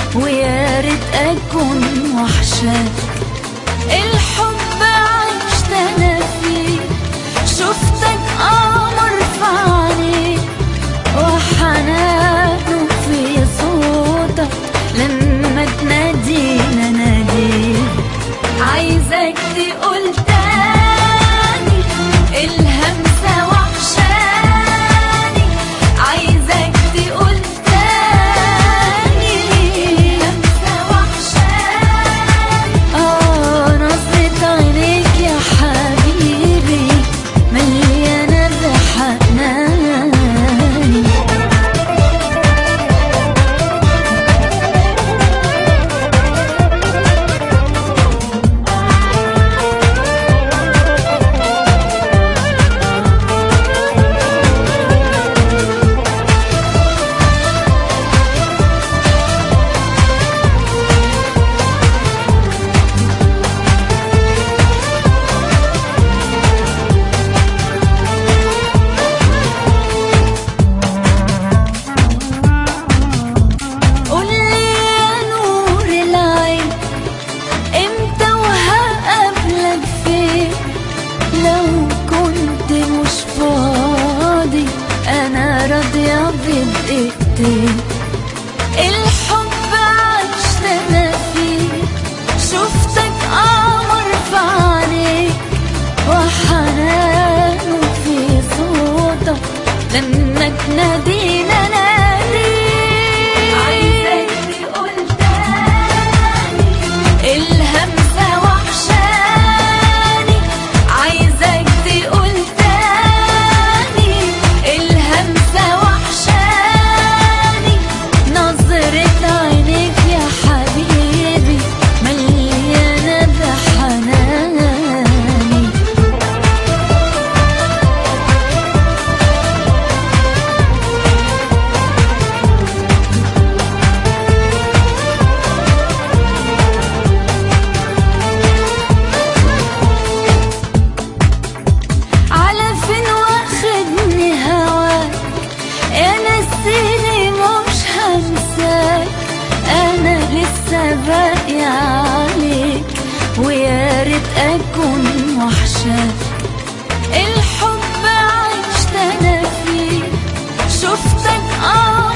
ويا ريت اكون وحشاك الحب عشت انا فيه شفتك قمر في عينيك وحنانه في صوتك لما تنادينا ناديك عايزك تقول تاني الهمسة وحشاني عايزك تقول تاني الهمسة وحشاني اه نظرة عينيك يا حبيبي مليانة بحناني قولي يا نور العين امتى وهقابلك فين لو كنت مش فاضي انا راضية بدقيقتين الحب عشت انا فيه شفتك قمر في عينيك وحنانه في صوتك لما تنادينا ناديك عايزك تقول تاني الهمسة وحشاني عايزك تقول تاني الهمسة وحشاني نظرة عينيك يا حبيبي مليانة بحناني على فين واخدني هواك يا نسيني مش هنساك انا لسه باقي عليك ويا ريت اكون وحشاك الحب عشت انا فيه شفتك اه